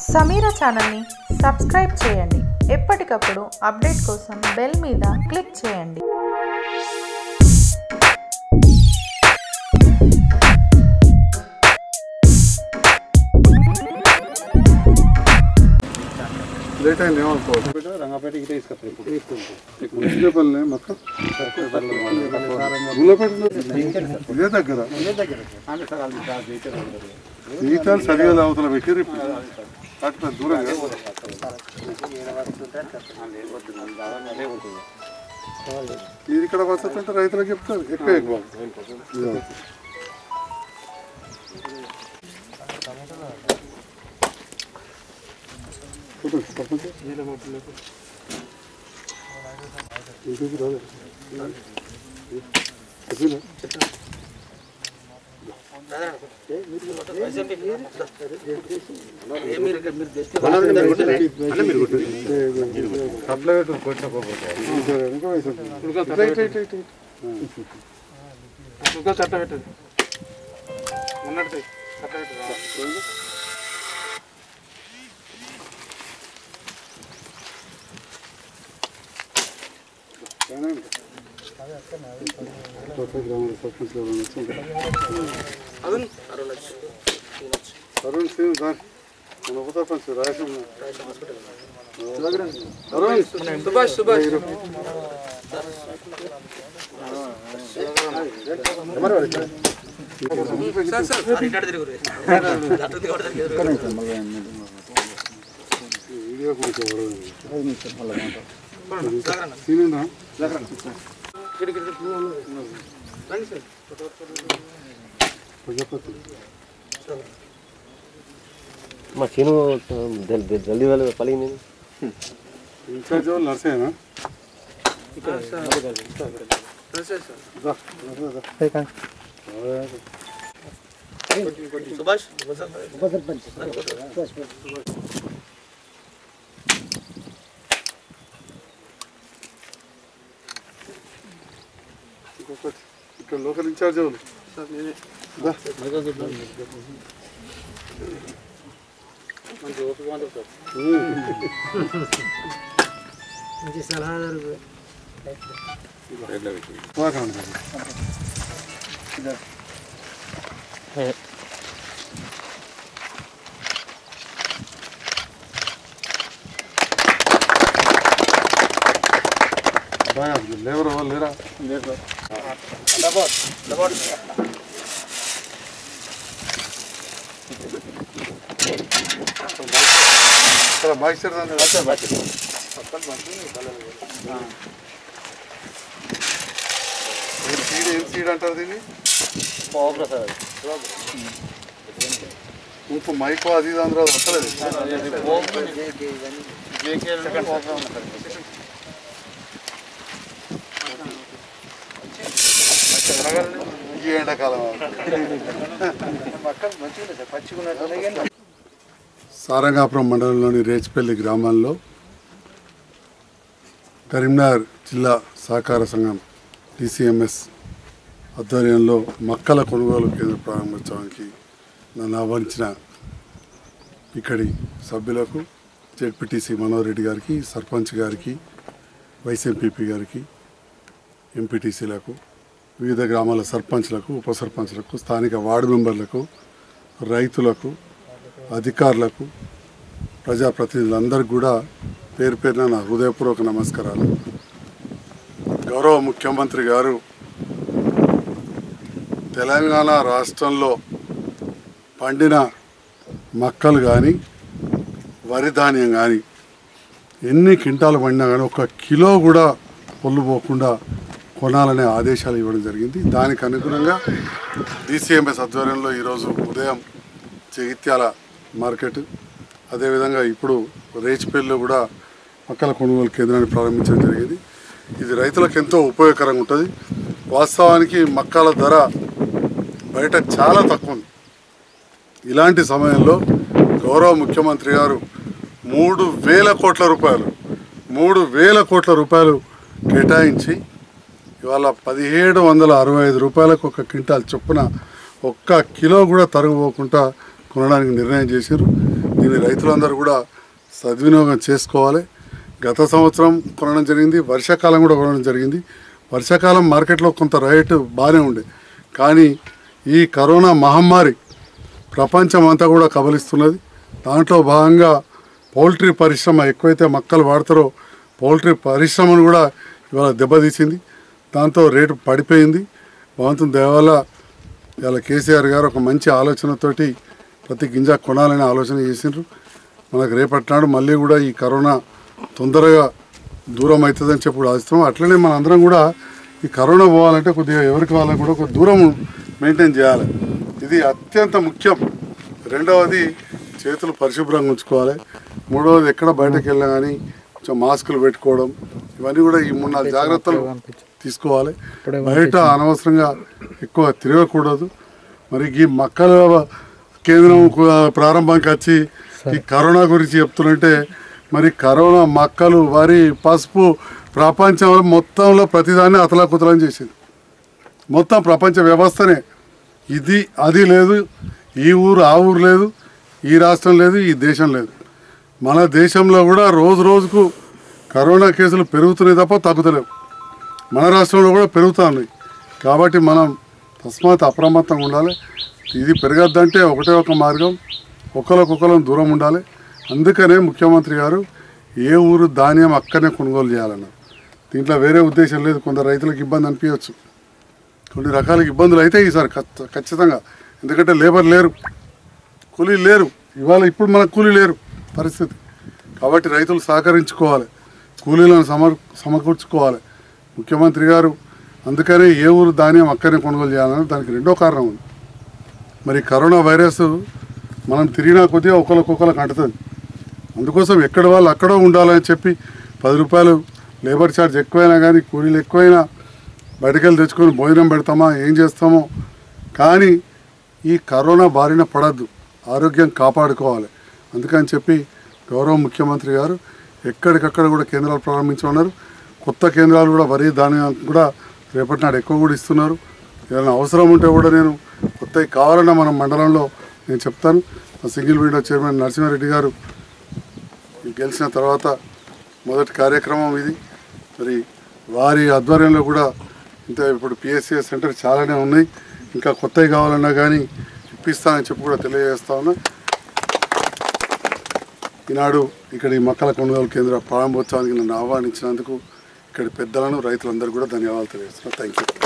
సమీర ఛానల్ని సబ్స్క్రైబ్ చేయండి ఎప్పటికప్పుడు అప్డేట్ కోసం బెల్ మీద క్లిక్ చేయండి లేట్ అయింది ఏమనుకోవచ్చు రంగాపేట ఇటే తీసుకొస్తాయి మున్సిపల్ని మొత్తం గుల్లపేట ఇదే దగ్గర జీతాలు సరిగా అవతల పెట్టారు ఇప్పుడు అటు పెద్ద దూరం కదా. ఇది ఇక్కడ వసతి అంటే రైతులకు చెప్తారు ఎక్కువ ఎక్కువ ఇది అవుతుంది. ఫోటో పక్కన. ఇంటికి రాలేదు. చెప్పినా? అట్లా పెట్టు, కొంచెం పోకపోతే. ఇంకా వయసు ఉంది. ఇట్లా, ఇట్లా, ఇట్లా, ఇట్లా. ఇంకా చట్ట పెట్టండి ఉన్నట్టు చట్ట పెట్టండి కొత్త గ్రామాల సర్పంచ్ ఎవరైనా వచ్చి ఉంటారు. అరుణ్ అరుణ్ సింగ్ సార్ మన ఉప sarpanch Rayasam Arun Subhash Subhash sir sir video కొంచెం సీనియర్ ప్రజాపతి మా చేను జల్- జల్- జల్దీ వెళ్ళి పలిగింది ఇన్ఛార్జ్ వాళ్ళు నర్సేనా సుభాష్ ఇంకొకటి ఇక్కడ లోకల్ ఇన్ఛార్జ్ వాళ్ళు దా. వాకరండి మరి. బాగా లేవరు వాళ్ళు లేరా ఇక్కడ బాయిస్తారు దాన్ని ఏం సీడ్ ఏం సీడ్ అంటారు దీన్ని ఇంకో మైకో అది ఇది అందరూ వస్తలేదు ఈ ఎండాకాలం సారంగాపురం మండలంలోని రేచిపల్లి గ్రామాల్లో కరీంనగర్ జిల్లా సహకార సంఘం డిసిఎంఎస్ ఆధ్వర్యంలో మక్కల కొనుగోలు కేంద్ర ప్రారంభోత్సవానికి నన్ను ఆహ్వానించిన ఇక్కడి సభ్యులకు జెడ్పీటీసీ మనోహర్ రెడ్డి గారికి సర్పంచ్ గారికి వైస్ ఎంపీపీ గారికి ఎంపీటీసీలకు వివిధ గ్రామాల సర్పంచ్లకు ఉప సర్పంచ్లకు స్థానిక వార్డు మెంబర్లకు రైతులకు అధికారులకు ప్రజాప్రతినిధులందరికీ కూడా పేరు పేరున నా హృదయపూర్వక నమస్కారాలు గౌరవ ముఖ్యమంత్రి గారు తెలంగాణ రాష్ట్రంలో పండిన మక్కలు కానీ వరి ధాన్యం కానీ ఎన్ని క్వింటాలు పండినా కానీ ఒక కిలో కూడా పొల్లు పోకుండా కొనాలనే ఆదేశాలు ఇవ్వడం జరిగింది దానికి అనుగుణంగా డిసిఎంఎస్ ఆధ్వర్యంలో ఈరోజు ఉదయం జగిత్యాల మార్కెట్ అదేవిధంగా ఇప్పుడు రేచిపల్లిలో కూడా మక్కల కొనుగోలు కేంద్రాన్ని ప్రారంభించడం జరిగింది ఇది రైతులకు ఎంతో ఉపయోగకరంగా ఉంటుంది వాస్తవానికి మక్కల ధర బయట చాలా తక్కువ ఉంది ఇలాంటి సమయంలో గౌరవ ముఖ్యమంత్రి గారు మూడు వేల కోట్ల రూపాయలు మూడు వేల కోట్ల రూపాయలు కేటాయించి ఇవాళ పదిహేడు వందల అరవై ఐదు రూపాయలకు ఒక క్వింటాల్ చొప్పున ఒక్క కిలో కూడా తరుగుపోకుండా కొనడానికి నిర్ణయం చేశారు దీన్ని రైతులందరూ కూడా సద్వినియోగం చేసుకోవాలి గత సంవత్సరం కొనడం జరిగింది వర్షాకాలం కూడా కొనడం జరిగింది వర్షాకాలం మార్కెట్లో కొంత రేటు బాగానే ఉండే కానీ ఈ కరోనా మహమ్మారి ప్రపంచం అంతా కూడా కబలిస్తున్నది దాంట్లో భాగంగా పౌల్ట్రీ పరిశ్రమ ఎక్కువైతే మక్కలు వాడతారో పౌల్ట్రీ పరిశ్రమను కూడా ఇవాళ దెబ్బతీసింది దాంతో రేటు పడిపోయింది భగవంతుని దేవల్ల ఇవాళ కేసీఆర్ గారు ఒక మంచి ఆలోచనతోటి ప్రతి గింజ కొనాలనే ఆలోచన చేసిండ్రు మనకు రేపటి నాడు మళ్ళీ కూడా ఈ కరోనా తొందరగా దూరం అవుతుందని చెప్పి కూడా ఆశిస్తాం అట్లనే మన అందరం కూడా ఈ కరోనా పోవాలంటే కొద్దిగా ఎవరికి వాళ్ళకి కూడా ఒక దూరం మెయింటైన్ చేయాలి ఇది అత్యంత ముఖ్యం రెండవది చేతులు పరిశుభ్రంగా ఉంచుకోవాలి మూడవది ఎక్కడ బయటకు వెళ్ళినా కానీ కొంచెం మాస్కులు పెట్టుకోవడం ఇవన్నీ కూడా ఈ మూడు నాలుగు జాగ్రత్తలు తీసుకోవాలి బయట అనవసరంగా ఎక్కువ తిరగకూడదు మరి ఈ మక్కల కేంద్రం కు- ప్రారంభంకి వచ్చి ఈ కరోనా గురించి చెప్తున్నట్టే మరి కరోనా మక్కలు వరి పసుపు ప్రపంచంలో మొత్తంలో ప్రతిదాన్ని అతలాకుతలం చేసింది మొత్తం ప్రపంచ వ్యవస్థనే ఇది అది లేదు ఈ ఊరు ఆ ఊరు లేదు ఈ రాష్ట్రం లేదు ఈ దేశం లేదు మన దేశంలో కూడా రోజు రోజుకు కరోనా కేసులు పెరుగుతున్నాయి తప్ప తగ్గుతలేవు మన రాష్ట్రంలో కూడా పెరుగుతూ ఉన్నాయి కాబట్టి మనం తస్మాత్ అప్రమత్తంగా ఉండాలి ఇది పెరగద్దంటే ఒకటే ఒక మార్గం ఒకరికొకరం దూరం ఉండాలి అందుకనే ముఖ్యమంత్రి గారు ఏ ఊరు ధాన్యం అక్కడనే కొనుగోలు చేయాలన్నారు దీంట్లో వేరే ఉద్దేశం లేదు కొందరు రైతులకు ఇబ్బంది అనిపించవచ్చు కొన్ని రకాల ఇబ్బందులు అయితే ఈసారి ఖచ్చ- ఖచ్చితంగా ఎందుకంటే లేబర్ లేరు కూలీ లేరు ఇవాళ ఇప్పుడు మనకు కూలీ లేరు పరిస్థితి కాబట్టి రైతులు సహకరించుకోవాలి కూలీలను సమ సమకూర్చుకోవాలి ముఖ్యమంత్రి గారు అందుకనే ఏ ఊరు ధాన్యం అక్కడనే కొనుగోలు చేయాలని దానికి రెండో కారణం ఉంది మరి కరోనా వైరస్ మనం తిరిగినా కొద్దిగా ఒకరికొకరికి అంటుతుంది అందుకోసం ఎక్కడ వాళ్ళు అక్కడ ఉండాలని చెప్పి పది రూపాయలు లేబర్ ఛార్జ్ ఎక్కువైనా కానీ కూలీలు ఎక్కువైనా బయటకెళ్ళి తెచ్చుకొని భోజనం పెడతామా ఏం చేస్తామో కానీ ఈ కరోనా బారిన పడద్దు ఆరోగ్యం కాపాడుకోవాలి అందుకని చెప్పి గౌరవ ముఖ్యమంత్రి గారు ఎక్కడికక్కడ కూడా కేంద్రాలు ప్రారంభించున్నారు కొత్త కేంద్రాలు కూడా వరి ధాన్యం కూడా రేపటి నాడు ఎక్కువ కూడా ఇస్తున్నారు ఏదైనా అవసరం ఉంటే కూడా నేను కొత్తవి కావాలన్నా మన మండలంలో నేను చెప్తాను మా సింగిల్ విండో చైర్మన్ నరసింహారెడ్డి గారు ఈ గెలిచిన తర్వాత మొదటి కార్యక్రమం ఇది మరి వారి ఆధ్వర్యంలో కూడా ఇంత ఇప్పుడు పిఎస్సిఎస్ సెంటర్ చాలానే ఉన్నాయి ఇంకా కొత్తవి కావాలన్నా కానీ ఇప్పిస్తానని చెప్పి కూడా తెలియజేస్తా ఉన్నా ఈనాడు ఇక్కడ ఈ మొక్కల కొనుగోలు కేంద్ర ప్రారంభోత్సవానికి నన్ను ఆహ్వానించినందుకు ఇక్కడి పెద్దలను రైతులందరూ కూడా ధన్యవాదాలు తెలియజేస్తున్నాను థ్యాంక్ యూ